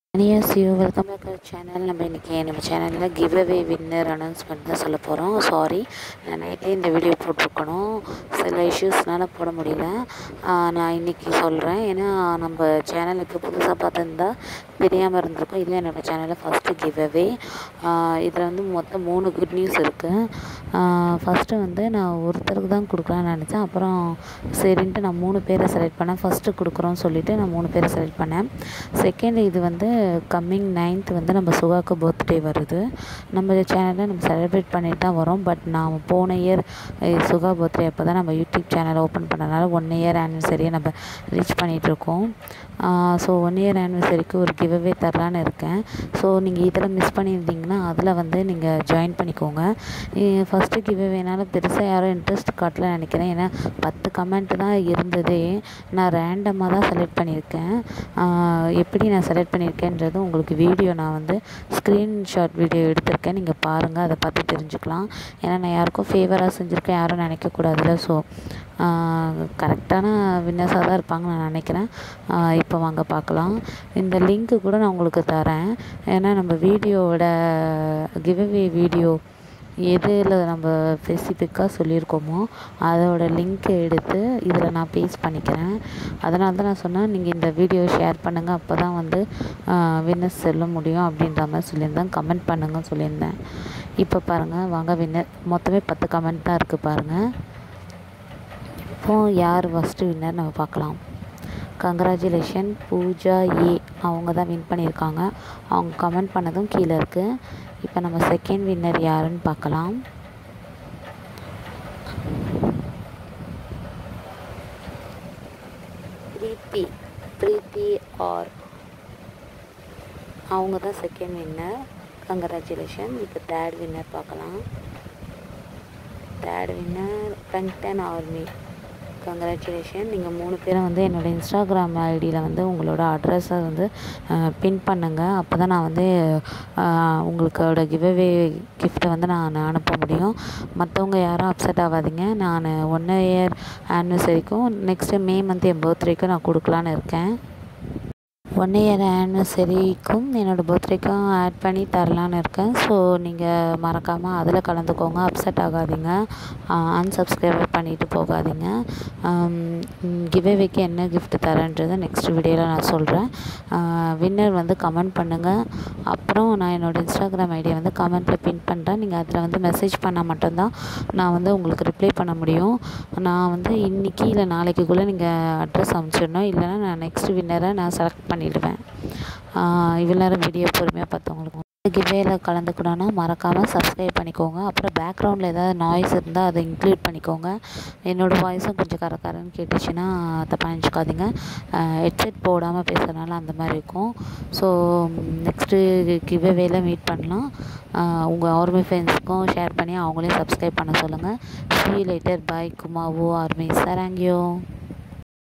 அனியாஸ் you welcome back our channel நம்ம இன்றைக்கி நம்ம சேனலில் கிவ் அவே வின்னர் அனௌன்ஸ்மெண்ட் தான் சொல்ல போகிறோம் சாரி நான் நைட்டே இந்த வீடியோ போட்டிருக்கணும் சில இஷ்யூஸ்னால போட முடியல ஆஹ் நான் இன்றைக்கி சொல்கிறேன் ஏன்னா நம்ம சேனலுக்கு புதுசாக பார்த்துருந்தா தெரியாமல் இருந்திருக்கும் இல்லை என்னோடய சேனலில் ஃபஸ்ட்டு கிவ் அவே இதில் வந்து மொத்தம் மூணு குட் நியூஸ் இருக்குது ஃபஸ்ட்டு வந்து நான் ஒருத்தருக்கு தான் கொடுக்கலான்னு நினச்சேன் அப்புறம் சரின்ட்டு நான் மூணு பேரை செலக்ட் பண்ணேன் ஃபஸ்ட்டு கொடுக்குறோன்னு சொல்லிவிட்டு நான் மூணு பேரை செலக்ட் பண்ணேன் செகண்ட் இது வந்து கம்மிங் நைன்த் வந்து நம்ம சுகாக்கு பர்த்டே வருது நம்ம சேனலில் நம்ம செலிப்ரேட் பண்ணிட்டு தான் வரோம் பட் நான் போன இயர் சுகா பர்த்டே அப்போ தான் நம்ம யூடியூப் சேனல் ஓப்பன் பண்ணனால ஒன் இயர் ஆனிவர்சரியை நம்ம ரீச் பண்ணிகிட்ருக்கோம் ஸோ ஒன் இயர் ஆனிவர்சரிக்கு ஒரு கிவ்அவே தரலான்னு இருக்கேன் ஸோ நீங்கள் இதில் மிஸ் பண்ணியிருந்தீங்கன்னா அதில் வந்து நீங்கள் ஜாயின் பண்ணிக்கோங்க ஃபஸ்ட்டு கிவ்அவேனால பெருசாக யாரும் இன்ட்ரெஸ்ட் காட்டல நினைக்கிறேன் ஏன்னா பத்து கமெண்ட் தான் இருந்ததே நான் ரேண்டமாக தான் செலக்ட் பண்ணியிருக்கேன் ஆஹ் எப்படி நான் செலக்ட் பண்ணியிருக்கேன்றது உங்களுக்கு வீடியோ நான் வந்து ஸ்க்ரீன்ஷாட் வீடியோ எடுத்திருக்கேன் நீங்கள் பாருங்கள் அதை பார்த்து தெரிஞ்சுக்கலாம் ஏன்னா நான் யாருக்கும் ஃபேவராக செஞ்சுருக்கேன் யாரும் நினைக்கக்கூடாதுல்ல ஸோ கரெக்டான வின்னர்ஸாக தான் இருப்பாங்கன்னு நான் நினைக்கிறேன் இப்போ வாங்க பார்க்கலாம் இந்த லிங்க்கு கூட நான் உங்களுக்கு தரேன் ஏன்னா நம்ம வீடியோவோட கிவ்அவே வீடியோ எதில் நம்ம ஸ்பெசிஃபிக்காக சொல்லியிருக்கோமோ அதோட லிங்க்கை எடுத்து இதில் நான் பேஸ்ட் பண்ணிக்கிறேன் அதனால தான் நான் சொன்னேன் நீங்கள் இந்த வீடியோ ஷேர் பண்ணுங்கள் அப்போ தான் வந்து வின்னர்ஸ் செல்ல முடியும் அப்படின்ற மாதிரி சொல்லியிருந்தேன் கமெண்ட் பண்ணுங்கன்னு சொல்லியிருந்தேன் இப்போ பாருங்கள் வாங்க வின்னர் மொத்தமே பத்து கமெண்ட் தான் இருக்குது பாருங்கள் இப்போது யார் ஃபஸ்ட்டு வின்னர் நம்ம பார்க்கலாம் கங்க்ராச்சுலேஷன் பூஜா ஏ அவங்க தான் வின் பண்ணியிருக்காங்க அவங்க கமெண்ட் பண்ணதும் கீழே இருக்குது இப்போ நம்ம செகண்ட் வின்னர் யாருன்னு பார்க்கலாம் பிரீத்தி பிரீத்தி ஆர் அவங்க தான் செகண்ட் வின்னர் கங்க்ராச்சுலேஷன் இப்போ தேர்ட் வின்னர் பார்க்கலாம் தேர்ட் வின்னர் பிளங்டன் ஆர்மி கங்க்ராச்சுலேஷன் நீங்கள் மூணு பேரும் வந்து என்னோடய இன்ஸ்டாகிராம் ஐடியில் வந்து உங்களோட அட்ரஸை வந்து பின் பண்ணுங்கள் அப்போ தான் நான் வந்து உங்களுக்கோட கிவ்அவே கிஃப்ட்டை வந்து நான் அனுப்ப முடியும் மற்றவங்க யாரும் அப்செட் ஆகாதீங்க நான் ஒன் இயர் ஆனிவர்சரிக்கும் நெக்ஸ்ட்டு மே மந்த் என் பர்த்டேக்கும் நான் கொடுக்கலான்னு இருக்கேன் ஒன் இயர் ஆனிவர்சரிக்கும் என்னோடய பர்த்டேக்கும் ஆட் பண்ணி தரலான்னு இருக்கேன் ஸோ நீங்கள் மறக்காமல் அதில் கலந்துக்கோங்க அப்செட் ஆகாதீங்க அன்சப்ஸ்கிரைப் பண்ணிவிட்டு போகாதீங்க கிவ்அவேக்கு என்ன கிஃப்ட் தரேன்றதை நெக்ஸ்ட் வீடியோவில் நான் சொல்கிறேன் வின்னர் வந்து கமெண்ட் பண்ணுங்கள் அப்புறம் நான் என்னோடய இன்ஸ்டாகிராம் ஐடியை வந்து கமெண்ட்டில் பின் பண்ணுறேன் நீங்கள் அதில் வந்து மெசேஜ் பண்ணால் மட்டும்தான் நான் வந்து உங்களுக்கு ரிப்ளை பண்ண முடியும் நான் வந்து இன்றைக்கி இல்லை நாளைக்குள்ளே நீங்கள் அட்ரஸ் அனுப்பிச்சிடணும் இல்லைனா நான் நெக்ஸ்ட் வின்னரை நான் செலக்ட் பண்ணிவிடுவேன் இவ்வளோ நேரம் வீடியோ பொறுமையாக பார்த்தவங்களுக்கு கிவேல கலந்துக்கணுன்னா மறக்காமல் சப்ஸ்கிரைப் பண்ணிக்கோங்க அப்புறம் பேக்ரவுண்டில் ஏதாவது நாய்ஸ் இருந்தால் அதை இன்க்ளூட் பண்ணிக்கோங்க என்னோடய வாய்ஸும் கொஞ்சம் கரக்கரன்னு கேட்டுச்சுன்னா தப்பாக நினச்சிக்காதீங்க ஹெட்செட் போடாமல் பேசுகிறனால அந்த மாதிரி இருக்கும் ஸோ நெக்ஸ்ட்டு கிவேல மீட் பண்ணலாம் உங்கள் ஆர்மி ஃப்ரெண்ட்ஸுக்கும் ஷேர் பண்ணி அவங்களையும் சப்ஸ்கிரைப் பண்ண சொல்லுங்கள் சி லேட்டர் பாய் குமாவோ ஆர்மி சராங்கியோ